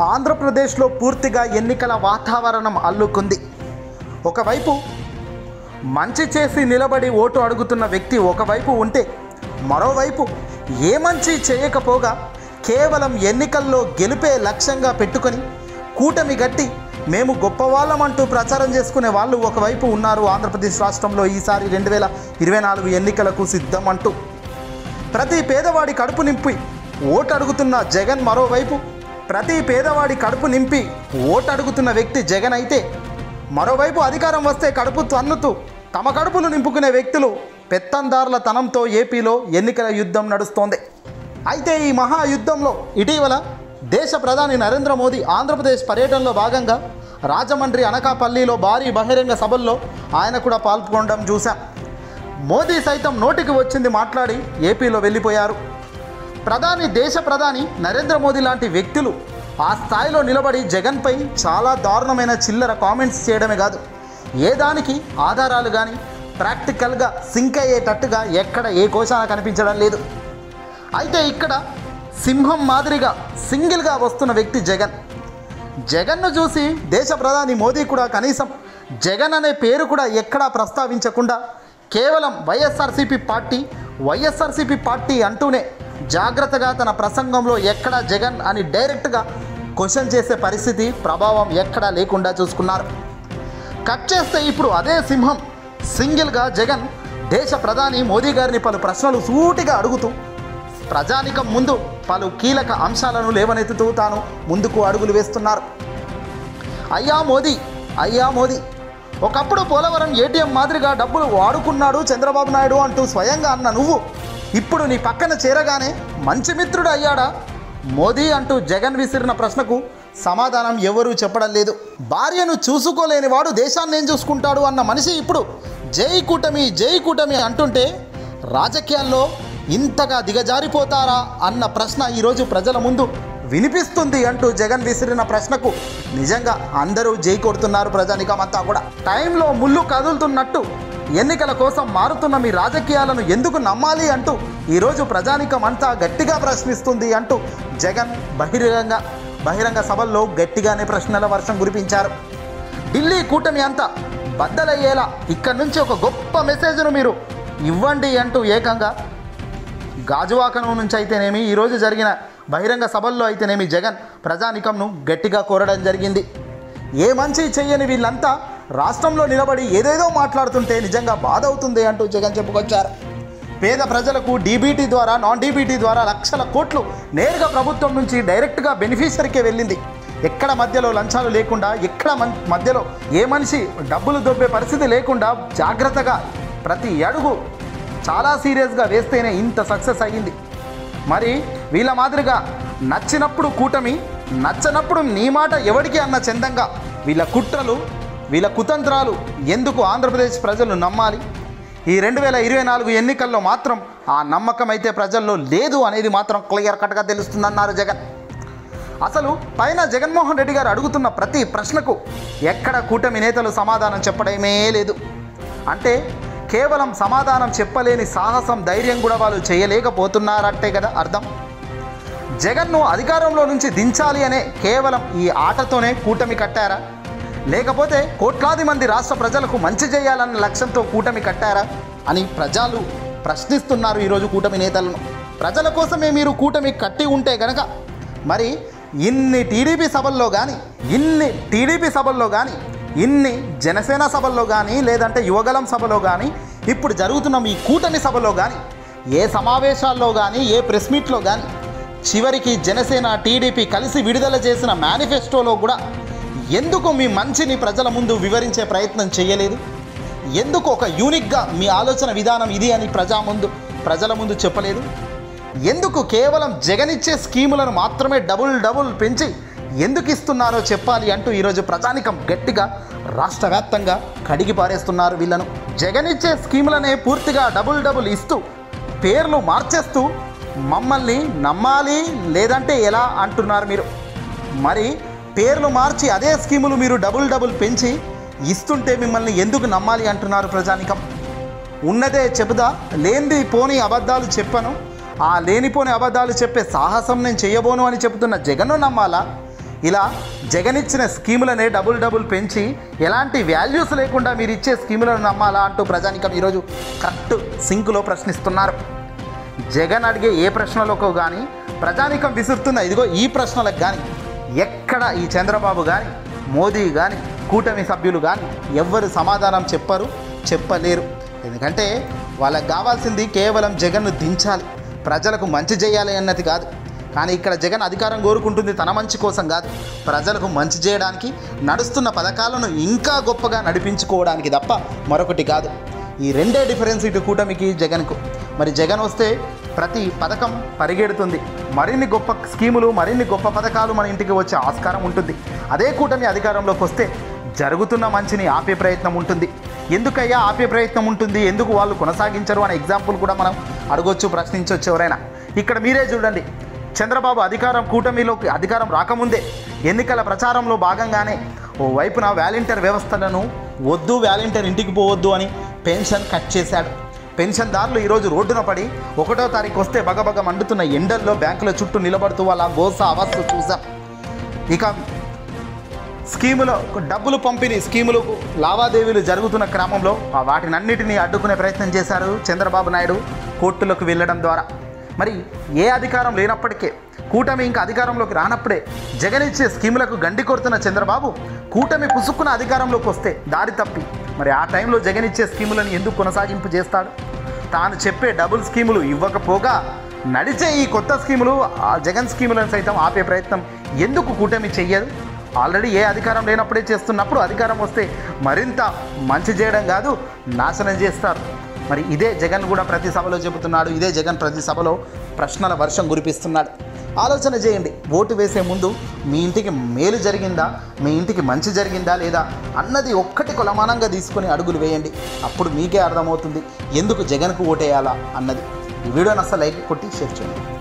ఆంధ్రప్రదేశ్లో పూర్తిగా ఎన్నికల వాతావరణం అల్లుకుంది ఒకవైపు మంచి చేసి నిలబడి ఓటు అడుగుతున్న వ్యక్తి ఒకవైపు ఉంటే మరోవైపు ఏ మంచి చేయకపోగా కేవలం ఎన్నికల్లో గెలిపే లక్ష్యంగా పెట్టుకొని కూటమి గట్టి మేము గొప్పవాళ్ళమంటూ ప్రచారం చేసుకునే వాళ్ళు ఒకవైపు ఉన్నారు ఆంధ్రప్రదేశ్ రాష్ట్రంలో ఈసారి రెండు వేల ఇరవై నాలుగు ఎన్నికలకు సిద్ధం అంటూ ప్రతి పేదవాడి కడుపు నింపి ఓటు అడుగుతున్న జగన్ మరోవైపు ప్రతి పేదవాడి కడుపు నింపి ఓటు అడుగుతున్న వ్యక్తి జగన్ అయితే మరోవైపు అధికారం వస్తే కడుపు తన్నుతూ తమ కడుపులు నింపుకునే వ్యక్తులు పెత్తందారుల తనంతో ఏపీలో ఎన్నికల యుద్ధం నడుస్తోంది అయితే ఈ మహాయుద్ధంలో ఇటీవల దేశ ప్రధాని నరేంద్ర మోదీ ఆంధ్రప్రదేశ్ పర్యటనలో భాగంగా రాజమండ్రి అనకాపల్లిలో భారీ బహిరంగ సభల్లో ఆయన కూడా పాల్గొనడం చూశాం మోదీ సైతం నోటికి వచ్చింది మాట్లాడి ఏపీలో వెళ్ళిపోయారు ప్రధాని దేశ ప్రధాని నరేంద్ర మోదీ లాంటి వ్యక్తులు ఆ స్థాయిలో నిలబడి జగన్పై చాలా దారుణమైన చిల్లర కామెంట్స్ చేయడమే కాదు ఏ దానికి ఆధారాలు కానీ ప్రాక్టికల్గా సింక్ అయ్యేటట్టుగా ఎక్కడ ఏ కోశాన కనిపించడం లేదు అయితే ఇక్కడ సింహం మాదిరిగా సింగిల్గా వస్తున్న వ్యక్తి జగన్ జగన్ను చూసి దేశ ప్రధాని మోదీ కూడా కనీసం జగన్ అనే పేరు కూడా ఎక్కడా ప్రస్తావించకుండా కేవలం వైఎస్ఆర్సీపీ పార్టీ వైఎస్ఆర్సీపీ పార్టీ అంటూనే జాగ్రత్తగా తన ప్రసంగంలో ఎక్కడా జగన్ అని డైరెక్ట్గా క్వశ్చన్ చేసే పరిస్థితి ప్రభావం ఎక్కడా లేకుండా చూసుకున్నారు కట్ చేస్తే ఇప్పుడు అదే సింహం సింగిల్గా జగన్ దేశ ప్రధాని మోదీ గారిని పలు ప్రశ్నలు సూటిగా అడుగుతూ ప్రజానికం ముందు పలు కీలక అంశాలను లేవనెత్తుతూ తాను ముందుకు అడుగులు వేస్తున్నారు అయ్యా మోదీ అయ్యా మోదీ ఒకప్పుడు పోలవరం ఏటీఎం మాదిరిగా డబ్బులు వాడుకున్నాడు చంద్రబాబు నాయుడు అంటూ స్వయంగా అన్న నువ్వు ఇప్పుడు నీ పక్కన చేరగానే మంచి మిత్రుడు అయ్యాడా మోదీ అంటూ జగన్ విసిరిన ప్రశ్నకు సమాధానం ఎవరూ చెప్పడం లేదు భార్యను చూసుకోలేని వాడు దేశాన్ని ఏం చూసుకుంటాడు అన్న మనిషి ఇప్పుడు జై కూటమి జై కూటమి అంటుంటే రాజకీయాల్లో ఇంతగా దిగజారిపోతారా అన్న ప్రశ్న ఈరోజు ప్రజల ముందు వినిపిస్తుంది అంటూ జగన్ విసిరిన ప్రశ్నకు నిజంగా అందరూ జై కొడుతున్నారు ప్రజానికమంతా కూడా టైంలో ముళ్ళు కదులుతున్నట్టు ఎన్నికల కోసం మారుతున్న మీ రాజకీయాలను ఎందుకు నమ్మాలి అంటూ ఈరోజు ప్రజానికం అంతా గట్టిగా ప్రశ్నిస్తుంది అంటూ జగన్ బహిరంగ బహిరంగ సభల్లో గట్టిగానే ప్రశ్నల వర్షం కురిపించారు ఢిల్లీ కూటమి అంతా బద్దలయ్యేలా ఇక్కడి నుంచి ఒక గొప్ప మెసేజ్ను మీరు ఇవ్వండి అంటూ ఏకంగా గాజువాకనం నుంచి అయితేనేమి ఈరోజు జరిగిన బహిరంగ సభల్లో అయితేనేమి జగన్ ప్రజానికంను గట్టిగా కోరడం జరిగింది ఏ మంచి చెయ్యని వీళ్ళంతా రాష్ట్రంలో నిలబడి ఏదేదో మాట్లాడుతుంటే నిజంగా బాధ అవుతుంది అంటూ జగన్ చెప్పుకొచ్చారు పేద ప్రజలకు డీబీటీ ద్వారా నాన్ డీబీటీ ద్వారా లక్షల కోట్లు నేరుగా ప్రభుత్వం నుంచి డైరెక్ట్గా బెనిఫిషరీకే వెళ్ళింది ఎక్కడ మధ్యలో లంచాలు లేకుండా ఎక్కడ మన్ మధ్యలో ఏ మనిషి డబ్బులు దొబ్బే పరిస్థితి లేకుండా జాగ్రత్తగా ప్రతి అడుగు చాలా సీరియస్గా వేస్తేనే ఇంత సక్సెస్ అయ్యింది మరి వీళ్ళ మాదిరిగా నచ్చినప్పుడు కూటమి నచ్చనప్పుడు నీ మాట ఎవడికి అన్న చందంగా వీళ్ళ కుట్రలు వీళ్ళ కుతంత్రాలు ఎందుకు ఆంధ్రప్రదేశ్ ప్రజలు నమ్మాలి ఈ రెండు వేల ఇరవై నాలుగు ఎన్నికల్లో మాత్రం ఆ నమ్మకం అయితే ప్రజల్లో లేదు అనేది మాత్రం క్లియర్ కట్గా తెలుస్తుందన్నారు జగన్ అసలు పైన జగన్మోహన్ రెడ్డి గారు అడుగుతున్న ప్రతి ప్రశ్నకు ఎక్కడ కూటమి నేతలు సమాధానం చెప్పడమే లేదు అంటే కేవలం సమాధానం చెప్పలేని సాహసం ధైర్యం కూడా వాళ్ళు చేయలేకపోతున్నారంటే కదా అర్థం జగన్ను అధికారంలో నుంచి దించాలి అనే కేవలం ఈ ఆటతోనే కూటమి కట్టారా లేకపోతే కోట్లాది మంది రాష్ట్ర ప్రజలకు మంచి చేయాలన్న లక్ష్యంతో కూటమి కట్టారా అని ప్రజలు ప్రశ్నిస్తున్నారు ఈరోజు కూటమి నేతలను ప్రజల కోసమే మీరు కూటమి కట్టి ఉంటే గనక మరి ఇన్ని టీడీపీ సభల్లో కానీ ఇన్ని టీడీపీ సభల్లో కానీ ఇన్ని జనసేన సభల్లో కానీ లేదంటే యువగలం సభలో కానీ ఇప్పుడు జరుగుతున్న మీ కూటమి సభలో కానీ ఏ సమావేశాల్లో కానీ ఏ ప్రెస్ మీట్లో కానీ చివరికి జనసేన టీడీపీ కలిసి విడుదల చేసిన మేనిఫెస్టోలో కూడా ఎందుకు మీ మంచిని ప్రజల ముందు వివరించే ప్రయత్నం చేయలేదు ఎందుకు ఒక యూనిక్గా మీ ఆలోచన విధానం ఇది అని ప్రజా ముందు ప్రజల ముందు చెప్పలేదు ఎందుకు కేవలం జగనిచ్చే స్కీములను మాత్రమే డబుల్ డబుల్ పెంచి ఎందుకు ఇస్తున్నారో చెప్పాలి అంటూ ఈరోజు ప్రజానికం గట్టిగా రాష్ట్ర వ్యాప్తంగా కడిగి పారేస్తున్నారు వీళ్ళను జగనిచ్చే స్కీములనే పూర్తిగా డబుల్ డబుల్ ఇస్తూ పేర్లు మార్చేస్తూ మమ్మల్ని నమ్మాలి లేదంటే ఎలా అంటున్నారు మీరు మరి పేర్లు మార్చి అదే స్కీములు మీరు డబుల్ డబుల్ పెంచి ఇస్తుంటే మిమ్మల్ని ఎందుకు నమ్మాలి అంటున్నారు ప్రజానికం ఉన్నదే చెబుదా లేనిది పోని అబద్ధాలు చెప్పను ఆ లేనిపోని అబద్ధాలు చెప్పే సాహసం నేను చేయబోను అని చెబుతున్న జగన్ను నమ్మాలా ఇలా జగన్ ఇచ్చిన స్కీములనే డబుల్ డబుల్ పెంచి ఎలాంటి వాల్యూస్ లేకుండా మీరు ఇచ్చే స్కీములను నమ్మాలా అంటూ ప్రజానికం ఈరోజు కరెక్ట్ సింకులో ప్రశ్నిస్తున్నారు జగన్ అడిగే ఏ ప్రశ్నలకు కానీ ప్రజానికం విసురుతున్న ఇదిగో ఈ ప్రశ్నలకు కానీ ఎక్కడ ఈ చంద్రబాబు కానీ మోదీ కానీ కూటమి సభ్యులు కానీ ఎవ్వరు సమాధానం చెప్పరు చెప్పలేరు ఎందుకంటే వాళ్ళకి కావాల్సింది కేవలం జగన్ను దించాలి ప్రజలకు మంచి చేయాలి అన్నది కాదు కానీ ఇక్కడ జగన్ అధికారం కోరుకుంటుంది తన మంచి కోసం కాదు ప్రజలకు మంచి చేయడానికి నడుస్తున్న పథకాలను ఇంకా గొప్పగా నడిపించుకోవడానికి తప్ప మరొకటి కాదు ఈ రెండే డిఫరెన్స్ ఇటు కూటమికి జగన్కు మరి జగన్ వస్తే ప్రతి పథకం పరిగెడుతుంది మరిన్ని గొప్ప స్కీములు మరిన్ని గొప్ప పథకాలు మన ఇంటికి వచ్చే ఆస్కారం ఉంటుంది అదే కూటమి అధికారంలోకి వస్తే జరుగుతున్న మంచిని ఆపే ప్రయత్నం ఉంటుంది ఎందుకయ్యా ఆపే ప్రయత్నం ఉంటుంది ఎందుకు వాళ్ళు కొనసాగించరు అనే ఎగ్జాంపుల్ కూడా మనం అడగొచ్చు ప్రశ్నించవచ్చు ఎవరైనా ఇక్కడ మీరే చూడండి చంద్రబాబు అధికారం కూటమిలోకి అధికారం రాకముందే ఎన్నికల ప్రచారంలో భాగంగానే ఓ వైపున వాలంటీర్ వ్యవస్థలను వద్దు వాలంటీర్ ఇంటికి పోవద్దు అని పెన్షన్ కట్ చేశాడు పెన్షన్దారులు ఈరోజు రోడ్డున పడి ఒకటో తారీఖు వస్తే బగబగ మండుతున్న ఎండల్లో బ్యాంకుల చుట్టూ నిలబడుతూ వాళ్ళ గోస అవస్థ చూసాం ఇక స్కీములో డబ్బులు పంపిణీ స్కీములకు లావాదేవీలు జరుగుతున్న క్రమంలో ఆ వాటినన్నిటినీ అడ్డుకునే ప్రయత్నం చేశారు చంద్రబాబు నాయుడు కోర్టులకు వెళ్ళడం ద్వారా మరి ఏ అధికారం లేనప్పటికే కూటమి ఇంకా అధికారంలోకి రానప్పుడే జగన్ ఇచ్చే స్కీములకు గండి కొడుతున్న చంద్రబాబు కూటమి పుసుక్కున అధికారంలోకి వస్తే దారి తప్పి మరి ఆ టైంలో జగన్ ఇచ్చే స్కీములను ఎందుకు కొనసాగింపు చేస్తాడు తాను చెప్పే డబుల్ స్కీములు ఇవ్వకపోగా నడిచే ఈ కొత్త స్కీములు ఆ జగన్ స్కీములను సైతం ఆపే ప్రయత్నం ఎందుకు కూటమి చెయ్యదు ఆల్రెడీ ఏ అధికారం లేనప్పుడే చేస్తున్నప్పుడు అధికారం వస్తే మరింత మంచి చేయడం కాదు నాశనం చేస్తారు మరి ఇదే జగన్ కూడా ప్రతి సభలో చెబుతున్నాడు ఇదే జగన్ ప్రతి సభలో ప్రశ్నల వర్షం కురిపిస్తున్నాడు ఆలోచన చేయండి ఓటు వేసే ముందు మీ ఇంటికి మేలు జరిగిందా మీ ఇంటికి మంచి జరిగిందా లేదా అన్నది ఒక్కటి కొలమానంగా తీసుకొని అడుగులు వేయండి అప్పుడు మీకే అర్థమవుతుంది ఎందుకు జగన్కు ఓటేయాలా అన్నది ఈ వీడియోని అసలు లైక్ కొట్టి షేర్ చేయండి